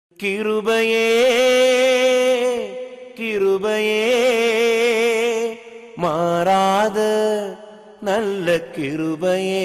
கிருபையே கிருபையே மாறாத நல்ல கிருபையே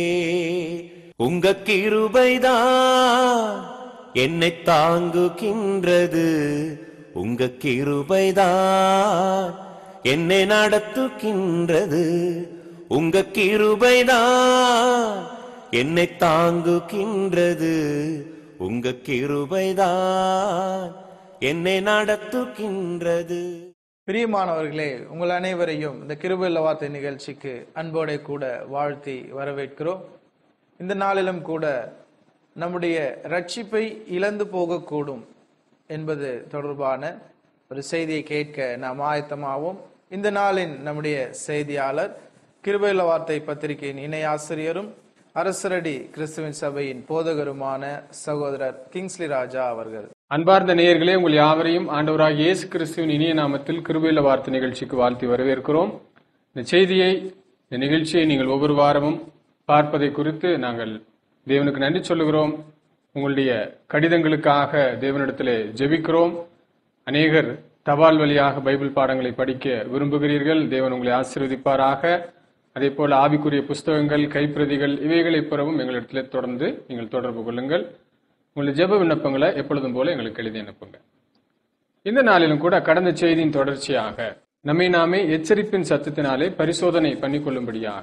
உங்க கிருபைதான் என்னை தாங்குகின்றது உங்க கிருபைதான் என்னை நடத்துகின்றது உங்க கிருபைதான் என்னை தாங்குகின்றது உங்க கிருபைதான் என்னை நடத்துகின்றது பிரியமானவர்களே உங்கள் அனைவரையும் இந்த கிருபையில வார்த்தை நிகழ்ச்சிக்கு அன்போടെ கூட வாழ்த்தி வரவேற்கிறோம் இந்த நாளிலும் கூட நம்முடைய ரட்சிப்பை இழந்து போகக்கூடும் என்பது தொடர்பான ஒரு செய்தியை கேட்க நாம் ஆயத்தமாவோம் இந்த நாளின் நம்முடைய செய்தியாளர் கிருபையில வார்த்தை பத்திரிகையின் இணை ஆசிரியரும் அரசரடி கிறிஸ்துவின் சபையின் போதகருமான சகோதரர் கிங்ஸ்லி ராஜா அவர்கள் அன்பார்ந்த நேயர்களே உங்கள் யாவரையும் ஆண்டவராக இயேசு கிறிஸ்துவின் இனிய நாமத்தில் கிருபையில வார்த்தை நிகழ்ச்சிக்கு வாழ்த்தி வரவேற்கிறோம் இந்த செய்தியை இந்த நிகழ்ச்சியை நீங்கள் ஒவ்வொரு வாரமும் பார்ப்பதை குறித்து நாங்கள் தேவனுக்கு நன்றி சொல்லுகிறோம் உங்களுடைய கடிதங்களுக்காக தேவனிடத்திலே ஜெபிக்கிறோம் அநேகர் தபால் வழியாக பைபிள் பாடங்களை படிக்க விரும்புகிறீர்கள் தேவன் உங்களை ஆசீர்வதிப்பாராக அதே போல ஆவிக்குரிய புஸ்தகங்கள் கைப்பிரதிகள் இவைகளை பெறவும் எங்களிடத்திலே தொடர்ந்து நீங்கள் தொடர்பு கொள்ளுங்கள் உங்களுடைய ஜெப விண்ணப்பங்களை எப்பொழுதும் போல எங்களுக்கு எழுதி அனுப்புங்க இந்த நாளிலும் கூட கடந்த செய்தியின் தொடர்ச்சியாக நம்மை நாமே எச்சரிப்பின் சத்தத்தினாலே பரிசோதனை பண்ணிக்கொள்ளும்படியாக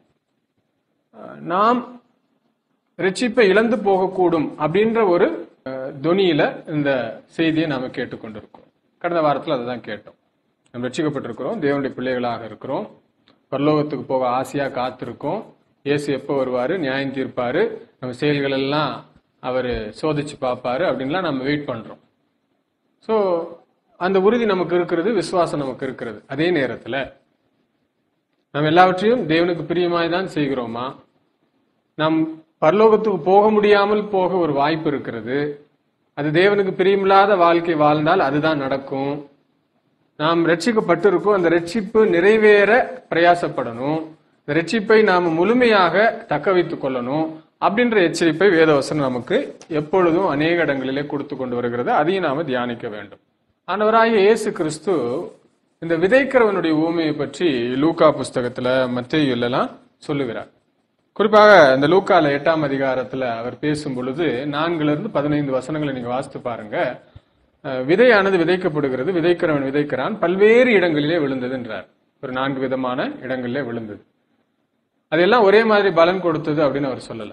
அஹ், நாம் ரட்சிப்பை இழந்து போகக்கூடும் அப்படின்ற ஒரு அஹ், தொனியில இந்த செய்தியை நாம கேட்டுக்கொண்டிருக்கோம் கடந்த வாரத்தில் அதை தான் கேட்டோம் நம்ம ரட்சிக்கப்பட்டிருக்கிறோம் தேவனுடைய பிள்ளைகளாக இருக்கிறோம் பரலோகத்துக்கு போக ஆசையா காத்திருக்கோம் இயேசு எப்போ வருவாரு நியாயம் தீர்ப்பாரு நம்ம செயல்கள் எல்லாம் அவர் சோதிச்சு பார்ப்பாரு அப்படின்லாம் நம்ம வெயிட் பண்றோம் ஸோ அந்த உறுதி நமக்கு இருக்கிறது விசுவாசம் நமக்கு இருக்கிறது அதே நேரத்தில் நம்ம எல்லாவற்றையும் தேவனுக்கு பிரியமாய் தான் செய்கிறோமா நாம் பரலோகத்துக்கு போக முடியாமல் போக ஒரு வாய்ப்பு இருக்கிறது அது தேவனுக்கு பிரியமில்லாத வாழ்க்கை வாழ்ந்தால் அதுதான் நடக்கும் நாம் ரட்சிக்கப்பட்டிருக்கோம் அந்த ரட்சிப்பு நிறைவேற பிரயாசப்படணும் இந்த ரட்சிப்பை நாம் முழுமையாக தக்க வைத்துக் கொள்ளணும் அப்படின்ற எச்சரிப்பை வேதவசனம் நமக்கு எப்பொழுதும் அநேக இடங்களிலே கொடுத்து கொண்டு வருகிறது அதையும் நாம தியானிக்க வேண்டும் ஆண்டவராகிய இயேசு கிறிஸ்து இந்த விதைக்கிறவனுடைய ஊமையை பற்றி லூக்கா புஸ்தகத்துல மத்தேயுல எல்லாம் சொல்லுகிறார் குறிப்பாக இந்த லூக்கால எட்டாம் அதிகாரத்துல அவர் பேசும் பொழுது நான்குல இருந்து பதினைந்து வசனங்களை நீங்க வாசித்து பாருங்க அஹ், விதையானது விதைக்கப்படுகிறது விதைக்கிறவன் விதைக்கிறான் பல்வேறு இடங்களிலே விழுந்தது என்றார் ஒரு நான்கு விதமான இடங்களிலே விழுந்தது அதெல்லாம் ஒரே மாதிரி பலன் கொடுத்தது அப்படின்னு அவர் சொல்லல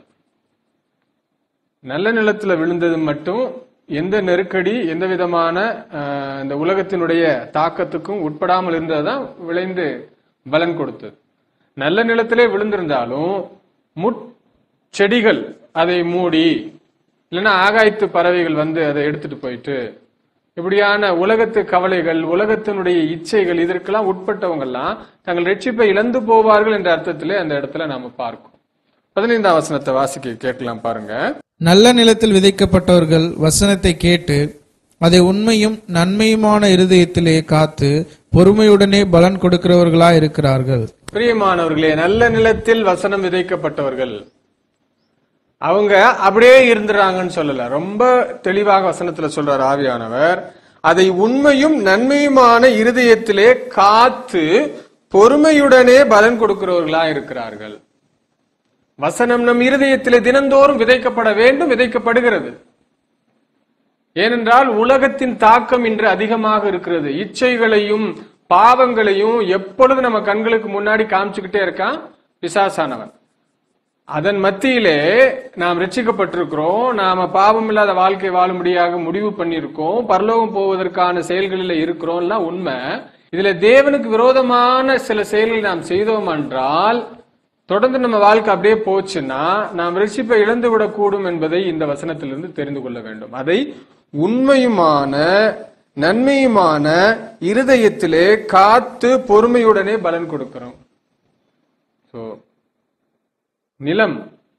நல்ல நிலத்துல விழுந்தது மட்டும் எந்த நெருக்கடி எந்த விதமான அஹ், இந்த உலகத்தினுடைய தாக்கத்துக்கும் உட்படாமல் இருந்ததுதான் விளைந்து பலன் கொடுத்தது நல்ல நிலத்திலே விழுந்திருந்தாலும் முட்செடிகள் அதை மூடி இல்லைன்னா ஆகாயத்து பறவைகள் வந்து அதை எடுத்துட்டு போயிட்டு இப்படியான உலகத்து கவலைகள் உலகத்தினுடைய இச்சைகள் இதற்கெல்லாம் உட்பட்டவங்கெல்லாம் தங்கள் ரட்சிப்பை இழந்து போவார்கள் என்ற அர்த்தத்திலே அந்த இடத்துல நாம பார்க்கோம் பதினைந்தாம் வசனத்தை வாசிக்க கேட்கலாம் பாருங்க நல்ல நிலத்தில் விதைக்கப்பட்டவர்கள் வசனத்தை கேட்டு அதை உண்மையும் நன்மையுமான இருதயத்திலே காத்து பொறுமையுடனே பலன் கொடுக்கிறவர்களாய் இருக்கிறார்கள் பிரியமானவர்களே நல்ல நிலத்தில் வசனம் விதைக்கப்பட்டவர்கள் அவங்க அப்படியே இருந்துறாங்கன்னு சொல்லல ரொம்ப தெளிவாக வசனத்துல சொல்றார் ஆவியானவர் அதை உண்மையும் நன்மையுமான இருதயத்திலே காத்து பொறுமையுடனே பலன் கொடுக்கிறவர்களா இருக்கிறார்கள் வசனம் நம் இருதயத்திலே தினந்தோறும் விதைக்கப்பட வேண்டும் விதைக்கப்படுகிறது ஏனென்றால் உலகத்தின் தாக்கம் இன்று அதிகமாக இருக்கிறது இச்சைகளையும் பாவங்களையும் எப்பொழுது நம்ம கண்களுக்கு முன்னாடி காமிச்சுக்கிட்டே இருக்கான் பிசாசானவன் அதன் மத்தியிலே நாம் ரட்சிக்கப்பட்டிருக்கிறோம் நாம பாவம் இல்லாத வாழ்க்கை வாழும்படியாக முடிவு பண்ணியிருக்கோம் பரலோகம் போவதற்கான செயல்களில் இருக்கிறோம் எல்லாம் உண்மை இதுல தேவனுக்கு விரோதமான சில செயல்களை நாம் செய்தோம் என்றால் தொடர்ந்து நம்ம வாழ்க்கை அப்படியே போச்சுன்னா நாம் ரட்சிப்பை இழந்து விடக்கூடும் என்பதை இந்த வசனத்திலிருந்து தெரிந்து கொள்ள வேண்டும் அதை உண்மையுமான நன்மையுமான இருதயத்திலே காத்து பொறுமையுடனே பலன் கொடுக்கிறோம் சோ நிலம்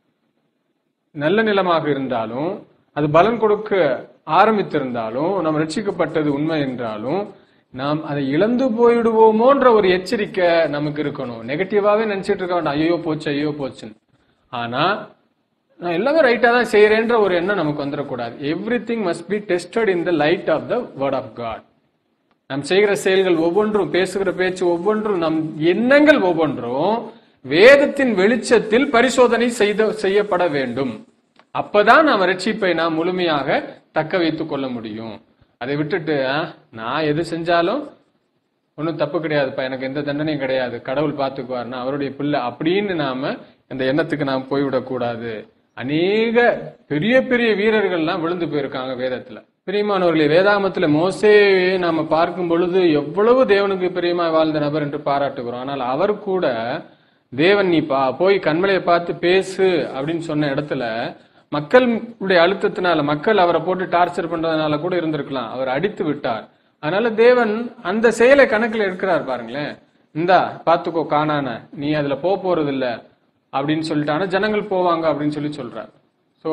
நல்ல நிலமாக இருந்தாலும் அது பலன் கொடுக்க ஆரம்பித்திருந்தாலும் நாம் ரட்சிக்கப்பட்டது உண்மை என்றாலும் நாம் அதை இழந்து போயிடுவோமோன்ற ஒரு எச்சரிக்கை நமக்கு இருக்கணும் நெகட்டிவாவே நினைச்சிட்டு இருக்க வேண்டாம் ஐயோ போச்சு ஐயோ போச்சுன்னு ஆனா நான் எல்லாமே ரைட்டா தான் செய்யறேன்ற ஒரு எண்ணம் நமக்கு வந்துடக்கூடாது every thing must be tested in the light of the word of God நாம் செய்கிற செயல்கள் ஒவ்வொன்றும் பேசுகிற பேச்சு ஒவ்வொன்றும் நம் எண்ணங்கள் ஒவ்வொன்றும் வேதத்தின் வெளிச்சத்தில் பரிசோதனை செய்த செய்யப்பட வேண்டும் அப்பதான் நாம் ரட்சிப்பை நாம் முழுமையாக தக்க வைத்துக் கொள்ள முடியும் அதை விட்டுட்டு ஆ, நான் எது செஞ்சாலும் ஒன்றும் தப்பு கிடையாதுப்பா எனக்கு எந்த தண்டனையும் கிடையாது கடவுள் பார்த்துக்குவார் நான் அவருடைய பிள்ளை அப்படின்னு நாம அந்த எண்ணத்துக்கு நாம் போய்விடக்கூடாது அநேக பெரிய பெரிய வீரர்கள்லாம் விழுந்து போயிருக்காங்க வேதத்துல பிரியமானவர்களே வேதாமத்துல மோசேயை நாம பார்க்கும் பொழுது எவ்வளவு தேவனுக்கு பிரியமா வாழ்ந்த நபர் என்று பாராட்டுகிறோம் ஆனால் அவர் கூட தேவன் நீ பா போய் கண்மலையை பார்த்து பேசு அப்படின்னு சொன்ன இடத்துல மக்களுடைய அழுத்தத்தினால மக்கள் அவரை போட்டு டார்ச்சர் பண்றதுனால கூட இருந்திருக்கலாம் அவர் அடித்து விட்டார் அதனால தேவன் அந்த செயலை கணக்குல எடுக்கிறார் பாருங்களேன் இந்தா பாத்துக்கோ காணான நீ அதுல போக போறது இல்ல அப்படின்னு சொல்லிட்டானா ஜனங்கள் போவாங்க அப்படின்னு சொல்லி சொல்றார் சோ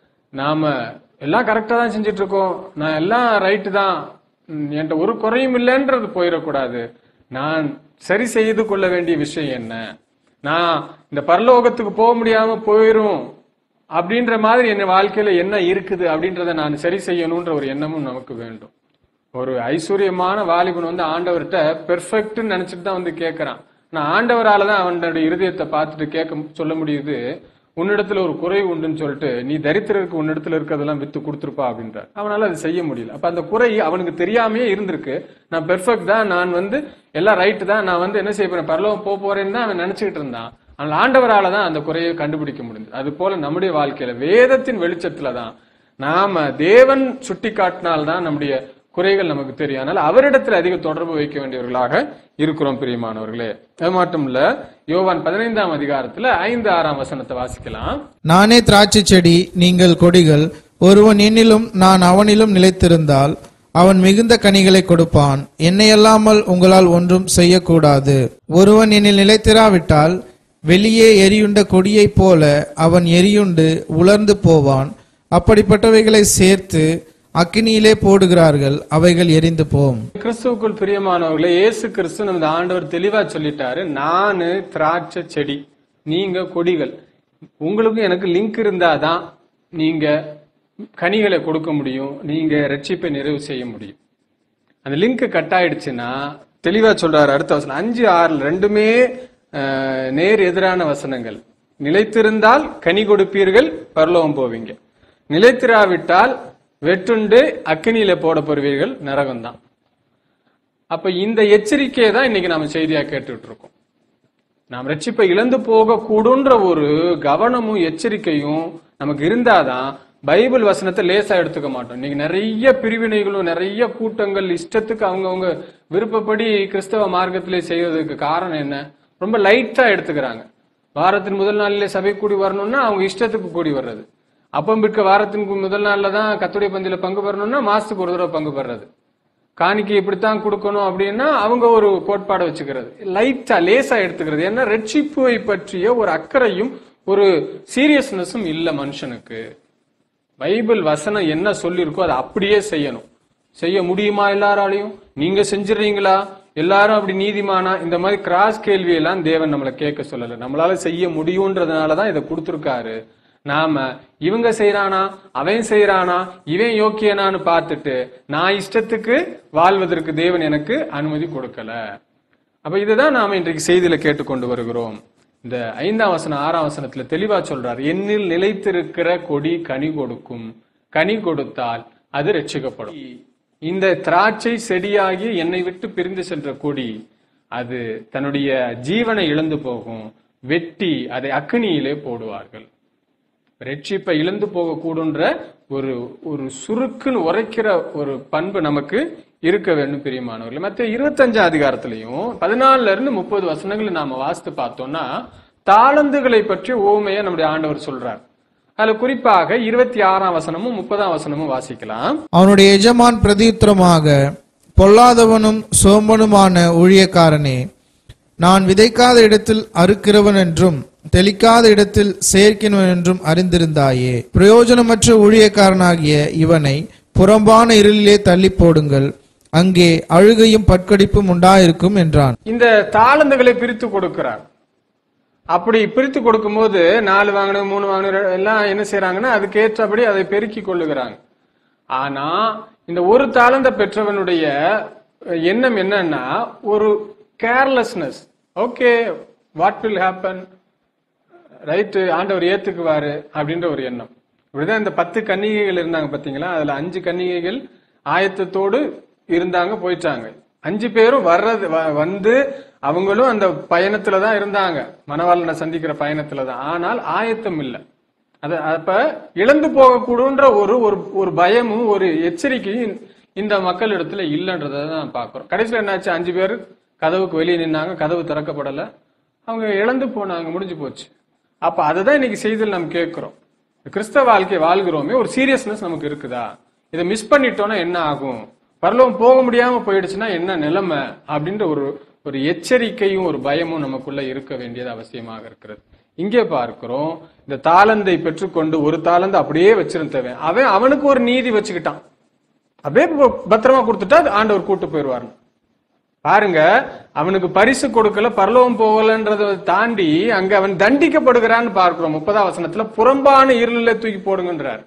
நாம எல்லாம் கரெக்டா தான் செஞ்சுட்டு இருக்கோம் நான் எல்லாம் ரைட்டு தான் ம், என்கிட்ட ஒரு குறையும் இல்லைன்றது போயிடக்கூடாது நான் சரி செய்து கொள்ள வேண்டிய விஷயம் என்ன நான் இந்த பரலோகத்துக்கு போக முடியாம போயிரும் அப்படின்ற மாதிரி என் வாழ்க்கையில என்ன இருக்குது அப்படின்றத நான் சரி செய்யணும்ன்ற ஒரு எண்ணமும் நமக்கு வேண்டும் ஒரு ஐஸ்வர்யமான வாலிபன் வந்து ஆண்டவர்கிட்ட பெர்ஃபெக்ட்னு நினைச்சிட்டு தான் வந்து கேட்கறான் நான் ஆண்டவரால தான் அவனுடைய இருதயத்தை பார்த்துட்டு கேட்க சொல்ல முடியுது உன்னிடத்துல ஒரு குறை உண்டுன்னு சொல்லிட்டு நீ தரித்திரருக்கு உன்னிடத்துல இருக்கிறதெல்லாம் வித்து கொடுத்துருப்பா அப்படின்றார் அவனால அது செய்ய முடியல அப்ப அந்த குறை அவனுக்கு தெரியாமையே இருந்திருக்கு நான் பெர்ஃபெக்ட் தான் நான் வந்து எல்லாம் ரைட்டு தான் நான் வந்து என்ன செய்ய போறேன் பரலோகம் போக போறேன்னு தான் அவன் நினைச்சுக்கிட்டு இருந்தான் ஆனால் ஆண்டவரால தான் அந்த குறையை கண்டுபிடிக்க முடிந்தது அது போல நம்முடைய வாழ்க்கையில வேதத்தின் வெளிச்சத்துல தான் நாம தேவன் சுட்டி காட்டினால்தான் நம்முடைய குறைகள் நமக்கு தெரியும் அதனால அவரிடத்தில் அதிக தொடர்பு வைக்க வேண்டியவர்களாக இருக்கிறோம் பிரியமானவர்களே அது மட்டும் இல்ல யோவான் பதினைந்தாம் அதிகாரத்துல ஐந்து ஆறாம் வசனத்தை வாசிக்கலாம் நானே திராட்சை செடி நீங்கள் கொடிகள் ஒருவன் என்னிலும் நான் அவனிலும் நிலைத்திருந்தால் அவன் மிகுந்த கனிகளை கொடுப்பான் என்னை அல்லாமல் உங்களால் ஒன்றும் செய்யக்கூடாது ஒருவன் என்னில் நிலைத்திராவிட்டால் வெளியே எரியுண்ட கொடியைப் போல அவன் எரியுண்டு உலர்ந்து போவான் அப்படிப்பட்டவைகளை சேர்த்து அக்கினியிலே போடுகிறார்கள் அவைகள் எரிந்து போம் கிறிஸ்துவுக்குள் பிரியமானவர்களே இயேசு கிறிஸ்து நமது ஆண்டவர் தெளிவா சொல்லிட்டாரு நானு திராட்சை செடி நீங்க கொடிகள் உங்களுக்கும் எனக்கு லிங்க் இருந்தாதான் நீங்க கனிகளை கொடுக்க முடியும் நீங்க ரட்சிப்பை நிறைவு செய்ய முடியும் அந்த லிங்க் கட் ஆயிடுச்சுன்னா தெளிவா சொல்றாரு அடுத்த வசனம் அஞ்சு ஆறுல ரெண்டுமே அஹ், நேர் எதிரான வசனங்கள் நிலைத்திருந்தால் கனி கொடுப்பீர்கள் பரலோகம் போவீங்க நிலைத்திராவிட்டால் வெட்டுண்டு அக்கினியில போட போடுவீர்கள் நரகம்தான் அப்ப இந்த எச்சரிக்கையை தான் இன்னைக்கு நாம செய்தியா கேட்டுட்டு இருக்கோம் நாம் ரட்சிப்பை இழந்து போக கூடுன்ற ஒரு கவனமும் எச்சரிக்கையும் நமக்கு இருந்தாதான் பைபிள் வசனத்தை லேசா எடுத்துக்க மாட்டோம் இன்னைக்கு நிறைய பிரிவினைகளும் நிறைய கூட்டங்கள் இஷ்டத்துக்கு அவங்கவங்க விருப்பப்படி கிறிஸ்தவ மார்க்கத்திலே செய்வதற்கு காரணம் என்ன ரொம்ப லைட்டா எடுத்துக்கிறாங்க வாரத்தின் முதல் நாளிலே சபை கூடி வரணும்னா அவங்க இஷ்டத்துக்கு கூடி வர்றது அப்பம் விற்க வாரத்தின் முதல் நாள்ல தான் கத்துடைய பந்தியில பங்கு பெறணும்னா மாசத்துக்கு ஒரு தடவை பங்கு பெறது காணிக்கை இப்படித்தான் கொடுக்கணும் அப்படின்னா அவங்க ஒரு கோட்பாடை வச்சுக்கிறது லைட்டா லேசா எடுத்துக்கிறது ஏன்னா ரட்சிப்பை பற்றிய ஒரு அக்கறையும் ஒரு சீரியஸ்னஸும் இல்ல மனுஷனுக்கு பைபிள் வசனம் என்ன சொல்லியிருக்கோ அதை அப்படியே செய்யணும் செய்ய முடியுமா எல்லாராலையும் நீங்க செஞ்சிடுறீங்களா எல்லாரும் அப்படி நீதிமானா இந்த மாதிரி கிராஸ் கேள்வியெல்லாம் தேவன் நம்மளை கேட்க சொல்லல நம்மளால செய்ய முடியும்ன்றதுனால தான் இதை கொடுத்துருக்காரு நாம இவங்க செய்யறானா அவன் செய்யறானா இவன் யோக்கியனான்னு பார்த்துட்டு நான் இஷ்டத்துக்கு வாழ்வதற்கு தேவன் எனக்கு அனுமதி கொடுக்கல அப்ப இதுதான் நாம இன்றைக்கு செய்தியில கேட்டுக்கொண்டு வருகிறோம் இந்த ஐந்தாம் வசனம் ஆறாம் வசனத்துல தெளிவா சொல்றார் என்னில் நிலைத்திருக்கிற கொடி கனி கொடுக்கும் கனி கொடுத்தால் அது ரட்சிக்கப்படும் இந்த திராட்சை செடியாகி என்னை விட்டு பிரிந்து சென்ற கொடி அது தன்னுடைய ஜீவனை இழந்து போகும் வெட்டி அதை அக்னியிலே போடுவார்கள் ரட்சிப்பை இழந்து போகக்கூடுன்ற ஒரு ஒரு சுருக்குன்னு உரைக்கிற ஒரு பண்பு நமக்கு இருக்க வேண்டும் பிரியமானவர்கள் மற்ற இருபத்தஞ்சாம் அதிகாரத்திலையும் பதினாலுல இருந்து முப்பது வசனங்களை நாம வாசித்து பார்த்தோம்னா தாளந்துகளை பற்றி ஓமையை நம்முடைய ஆண்டவர் சொல்றார் அதுல குறிப்பாக இருபத்தி ஆறாம் வசனமும் முப்பதாம் வசனமும் வாசிக்கலாம் அவனுடைய எஜமான் பிரதியுத்தரமாக பொல்லாதவனும் சோம்பனுமான ஊழியக்காரனே நான் விதைக்காத இடத்தில் அறுக்கிறவன் என்றும் தெளிக்காத இடத்தில் சேர்க்கிறவன் என்றும் அறிந்திருந்தாயே பிரயோஜனமற்ற ஊழியக்காரனாகிய இவனை புறம்பான இருளிலே தள்ளி போடுங்கள் அங்கே அழுகையும் பட்கடிப்பும் உண்டாயிருக்கும் என்றான் இந்த தாளந்துகளை பிரித்து கொடுக்கிறார் அப்படி பிரித்து கொடுக்கும்போது நாலு வாங்கினது மூணு வாங்கினது எல்லாம் என்ன செய்யறாங்கன்னா அதுக்கு ஏற்றபடி அதை பெருக்கி கொள்ளுகிறாங்க ஆனா இந்த ஒரு தாளந்த பெற்றவனுடைய எண்ணம் என்னன்னா ஒரு carelessness okay what will happen right ஆண்டவர் ஏத்துக்குவாரு அப்படின்ற ஒரு எண்ணம் இப்படிதான் இந்த பத்து கன்னிகைகள் இருந்தாங்க பாத்தீங்களா அதுல அஞ்சு கன்னிகைகள் ஆயத்தத்தோடு இருந்தாங்க போயிட்டாங்க அஞ்சு பேரும் வர்றது வ- வந்து அவங்களும் அந்த பயணத்துல தான் இருந்தாங்க மணவாளனை சந்திக்கிற பயணத்துல தான் ஆனால் ஆயத்தம் இல்லை அது அப்ப இழந்து போகக்கூடுன்ற ஒரு ஒரு ஒரு பயமும் ஒரு எச்சரிக்கையும் இந்த மக்கள் இடத்துல இல்லைன்றதை தான் பாக்குறோம் கடைசியில் என்னாச்சு அஞ்சு பேர் கதவுக்கு வெளியே நின்னாங்க கதவு திறக்கப்படல அவங்க இழந்து போனாங்க முடிஞ்சு போச்சு அப்ப அதுதான் இன்னைக்கு செய்தியில் நம்ம கேட்கிறோம் கிறிஸ்தவ வாழ்க்கை வாழ்கிறோமே ஒரு சீரியஸ்னஸ் நமக்கு இருக்குதா இதை மிஸ் பண்ணிட்டோம்னா என்ன ஆகும் பரலோகம் போக முடியாம போயிடுச்சுன்னா என்ன நிலைமை அப்படின்ற ஒரு ஒரு எச்சரிக்கையும் ஒரு பயமும் நமக்குள்ள இருக்க வேண்டியது அவசியமாக இருக்கிறது இங்கே பார்க்கிறோம் இந்த தாளந்தை பெற்றுக்கொண்டு ஒரு தாளந்து அப்படியே வச்சிருந்தவன் அவன் அவனுக்கு ஒரு நீதி வச்சுக்கிட்டான் அப்படியே ப- பத்திரமா கொடுத்துட்டா அது ஆண்டவர் கூட்டு போயிடுவார் பாருங்க அவனுக்கு பரிசு கொடுக்கல பரலோகம் போகலன்றதை தாண்டி அங்க அவன் தண்டிக்கப்படுகிறான்னு பார்க்கிறோம் முப்பதாம் வசனத்துல புறம்பான இருளில தூக்கி போடுங்கன்றார்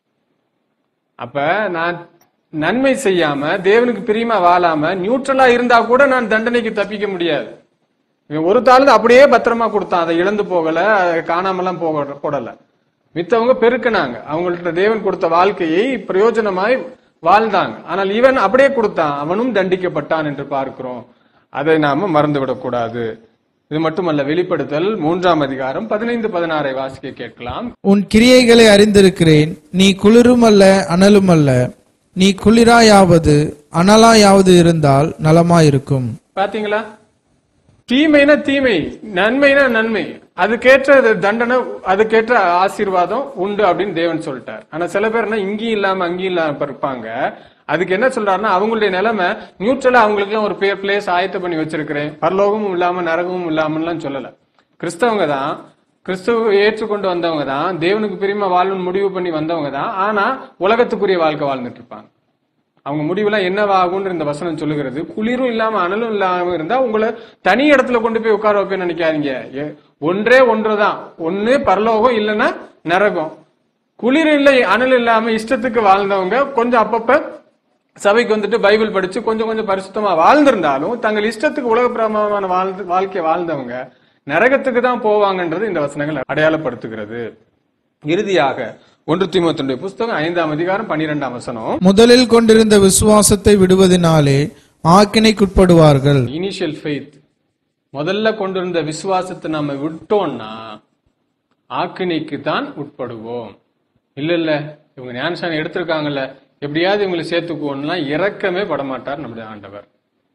அப்ப நான் நன்மை செய்யாம தேவனுக்கு பிரியமா வாழாம நியூட்ரலா இருந்தா கூட நான் தண்டனைக்கு தப்பிக்க முடியாது இவன் ஒரு தாளந்து அப்படியே பத்திரமா கொடுத்தான் அதை இழந்து போகல அதை காணாமலாம் போக போடல மித்தவங்க பெருக்கினாங்க அவங்கள்ட்ட தேவன் கொடுத்த வாழ்க்கையை பிரயோஜனமாய் வாழ்ந்தாங்க ஆனால் இவன் அப்படியே கொடுத்தான் அவனும் தண்டிக்கப்பட்டான் என்று பார்க்கிறோம் அதை நாம மறந்துவிடக் கூடாது இது மட்டுமல்ல வெளிப்படுத்தல் மூன்றாம் அதிகாரம் பதினைந்து பதினாறை வாசிக்க கேட்கலாம் உன் கிரியைகளை அறிந்திருக்கிறேன் நீ குளிருமல்ல அனலுமல்ல நீ குளிராயாவது அனலாயாவது இருந்தால் நலமாயிருக்கும் பாத்தீங்களா தீமைனா தீமை நன்மைனா நன்மை அதுக்கேற்ற அது தண்டனை அதுக்கேற்ற ஆசீர்வாதம் உண்டு அப்படின்னு தேவன் சொல்லிட்டார் ஆனா சில பேர் என்ன இங்கேயும் இல்லாம அங்கேயும் இல்லாம இருப்பாங்க அதுக்கு என்ன சொல்றாருன்னா அவங்களுடைய நிலைமை நியூட்ரலா அவங்களுக்கு ஒரு பேர் பிளேஸ் ஆயத்த பண்ணி வச்சிருக்கிறேன் பரலோகமும் இல்லாம நரகமும் இல்லாமலாம் சொல்லல கிறிஸ்தவங்க தான் கிறிஸ்துவ ஏற்றுக்கொண்டு வந்தவங்க தான் தேவனுக்கு பிரியமா வாழணும்னு முடிவு பண்ணி வந்தவங்க தான் ஆனா உலகத்துக்குரிய வாழ்க்கை வாழ்ந்துட்டு இருப்பாங்க அவங்க முடிவுலாம் என்னவாகும்ன்ற இந்த வசனம் சொல்லுகிறது குளிரும் இல்லாம அனலும் இல்லாம இருந்தா உங்களை தனி இடத்துல கொண்டு போய் உட்கார வைப்பேன்னு நினைக்காதீங்க எ- ஒன்றே ஒன்றுதான் ஒண்ணு பரலோகம் இல்லைன்னா நரகம் குளிர் இல்லை அனல் இல்லாம இஷ்டத்துக்கு வாழ்ந்தவங்க கொஞ்சம் அப்பப்ப சபைக்கு வந்துட்டு பைபிள் படிச்சு கொஞ்சம் கொஞ்சம் பரிசுத்தமா வாழ்ந்திருந்தாலும் தங்கள் இஷ்டத்துக்கு உலக பிரமாணமான வாழ்ந்து வாழ்க்கை வாழ்ந்தவங்க நரகத்துக்கு தான் போவாங்கன்றது இந்த வசனங்கள் அடையாளப்படுத்துகிறது இறுதியாக ஒன்று தீமோத்தனுடைய புஸ்தகம் ஐந்தாம் அதிகாரம் பன்னிரெண்டாம் வசனம் முதலில் கொண்டிருந்த விசுவாசத்தை விடுவதினாலே ஆக்கினைக்குட்படுவார்கள் இனிஷியல் ஃபெய்த் முதல்ல கொண்டிருந்த விசுவாசத்தை நம்ம விட்டோம்னா ஆக்கினைக்கு தான் உட்படுவோம் இல்ல இல்ல இவங்க ஞானசானம் எடுத்திருக்காங்கல்ல எப்படியாவது இவங்களை சேர்த்துக்குவோம்லாம் இறக்கமே படமாட்டார் நம்முடைய ஆண்டவர்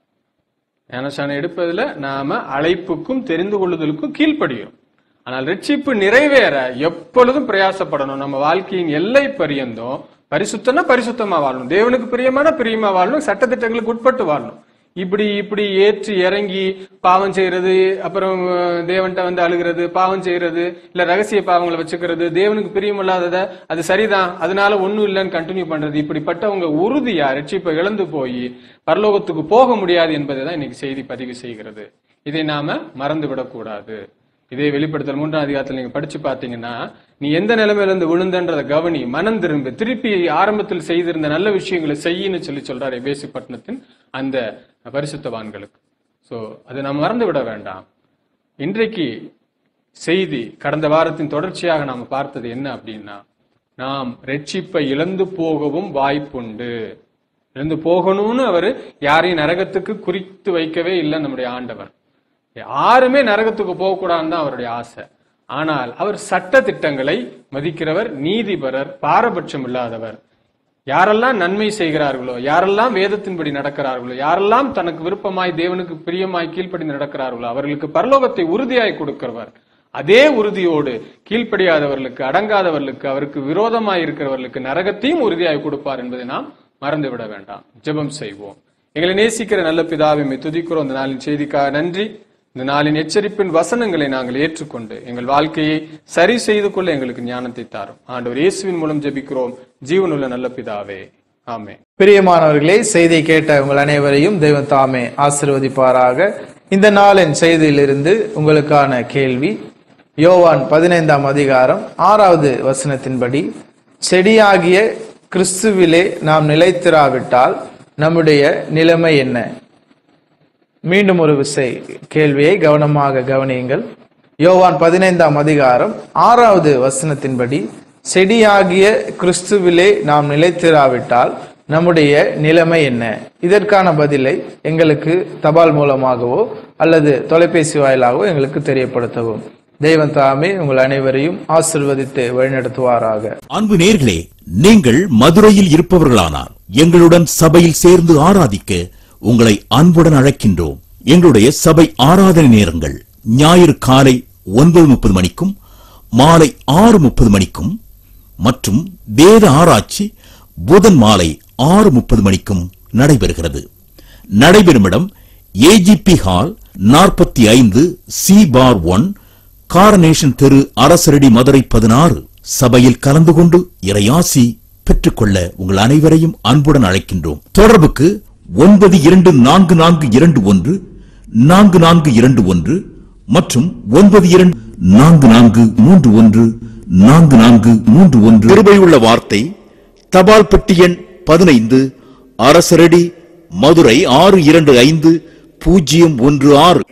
ஞானசானம் எடுப்பதுல நாம அழைப்புக்கும் தெரிந்து கொள்ளுதலுக்கும் கீழ்ப்படுகிறோம் ஆனால் ரட்சிப்பு நிறைவேற எப்பொழுதும் பிரயாசப்படணும் நம்ம வாழ்க்கையின் எல்லை பரியந்தம் பரிசுத்தம்னா பரிசுத்தமா வாழணும் தேவனுக்கு பிரியமான பிரியமா வாழணும் சட்டத்திட்டங்களுக்கு உட்பட்டு வாழணும் இப்படி இப்படி ஏற்றி இறங்கி பாவம் செய்யறது அப்புறம் அஹ், தேவன்ட்ட வந்து அழுகிறது பாவம் செய்யறது இல்ல ரகசிய பாவங்களை வச்சுக்கிறது தேவனுக்கு பிரியமில்லாதத அது சரிதான் அதனால ஒண்ணும் இல்லைன்னு கண்டினியூ பண்றது இப்படிப்பட்டவங்க உறுதியா ரட்சிப்பை இழந்து போய் பரலோகத்துக்கு போக முடியாது என்பதை தான் இன்னைக்கு செய்தி பதிவு செய்கிறது இதை நாம மறந்து விடக்கூடாது இதே வெளிப்படுத்தல் மூன்றாம் அதிகாரத்தில் நீங்க படிச்சு பாத்தீங்கன்னா நீ எந்த நிலைமையில இருந்து விழுந்தன்றத கவனி மனம் திரும்பு திருப்பி ஆரம்பத்தில் செய்திருந்த நல்ல விஷயங்களை செய்யின்னு சொல்லி சொல்றாரு எபேசி பட்டணத்தின் அந்த பரிசுத்தவான்களுக்கு சோ அதை நாம் மறந்து விட வேண்டாம் இன்றைக்கு செய்தி கடந்த வாரத்தின் தொடர்ச்சியாக நாம் பார்த்தது என்ன அப்படின்னா நாம் ரட்சிப்பை இழந்து போகவும் வாய்ப்புண்டு இழந்து போகணும்னு அவர் யாரையும் நரகத்துக்கு குறித்து வைக்கவே இல்லை நம்முடைய ஆண்டவர் யாருமே நரகத்துக்கு போகக்கூடாதுன்னு தான் அவருடைய ஆசை ஆனால் அவர் சட்ட திட்டங்களை மதிக்கிறவர் நீதிபரர் பாரபட்சம் இல்லாதவர் யாரெல்லாம் நன்மை செய்கிறார்களோ யாரெல்லாம் வேதத்தின்படி நடக்கிறார்களோ யாரெல்லாம் தனக்கு விருப்பமாய் தேவனுக்கு பிரியமாய் கீழ்ப்படி நடக்கிறார்களோ அவர்களுக்கு பரலோகத்தை உறுதியாய் கொடுக்கிறவர் அதே உறுதியோடு கீழ்ப்படியாதவர்களுக்கு அடங்காதவர்களுக்கு அவருக்கு விரோதமாய் இருக்கிறவர்களுக்கு நரகத்தையும் உறுதியாய் கொடுப்பார் என்பதை நாம் மறந்துவிட வேண்டாம் ஜெபம் செய்வோம் எங்களை நேசிக்கிற நல்ல பிதாவை உம்மை துதிக்கிறோம் இந்த நாளின் செய்திக்காக நன்றி இந்த நாளின் எச்சரிப்பின் வசனங்களை நாங்கள் ஏற்றுக்கொண்டு எங்கள் வாழ்க்கையை சரி செய்து கொள்ள எங்களுக்கு ஞானத்தை தாரும் ஆண்டவர் இயேசுவின் மூலம் ஜெபிக்கிறோம் ஜீவனுள்ள நல்ல பிதாவே ஆமே பிரியமானவர்களே செய்தி கேட்ட உங்கள் அனைவரையும் தெய்வம் தாமே ஆசிர்வதிப்பாராக இந்த நாளின் செய்தியிலிருந்து உங்களுக்கான கேள்வி யோவான் பதினைந்தாம் அதிகாரம் ஆறாவது வசனத்தின்படி செடியாகிய கிறிஸ்துவிலே நாம் நிலைத்திராவிட்டால் நம்முடைய நிலைமை என்ன மீண்டும் ஒரு விசை கேள்வியை கவனமாக கவனியுங்கள் யோவான் பதினைந்தாம் அதிகாரம் ஆறாவது வசனத்தின்படி செடியாகிய கிறிஸ்துவிலே நாம் நிலைத்திராவிட்டால் நம்முடைய நிலைமை என்ன இதற்கான பதிலை எங்களுக்கு தபால் மூலமாகவோ அல்லது தொலைபேசி வாயிலாகவோ எங்களுக்கு தெரியப்படுத்தவும் தெய்வம் தாமே உங்கள் அனைவரையும் ஆசிர்வதித்து வழிநடத்துவாராக அன்பு நேர்களே நீங்கள் மதுரையில் இருப்பவர்களானார் எங்களுடன் சபையில் சேர்ந்து ஆராதிக்க உங்களை அன்புடன் அழைக்கின்றோம் எங்களுடைய சபை ஆராதனை நேரங்கள் ஞாயிறு காலை ஒன்பது முப்பது மணிக்கும் மாலை ஆறு முப்பது மணிக்கும் மற்றும் வேத ஆராய்ச்சி புதன் மாலை ஆறு முப்பது மணிக்கும் நடைபெறுகிறது நடைபெறும் இடம் ஏஜிபி ஹால் நாற்பத்தி ஐந்து சி பார் ஒன் காரனேஷன் தெரு அரசரடி மதுரை பதினாறு சபையில் கலந்து கொண்டு இறையாசி பெற்றுக்கொள்ள உங்கள் அனைவரையும் அன்புடன் அழைக்கின்றோம் தொடர்புக்கு ஒன்பது இரண்டு நான்கு நான்கு இரண்டு ஒன்று நான்கு நான்கு இரண்டு ஒன்று மற்றும் ஒன்பது இரண்டு நான்கு நான்கு மூன்று ஒன்று நான்கு நான்கு மூன்று ஒன்று கிருபையுள்ள வார்த்தை தபால் பெட்டி எண் பதினைந்து அரசரடி மதுரை ஆறு இரண்டு ஐந்து பூஜ்ஜியம் ஒன்று ஆறு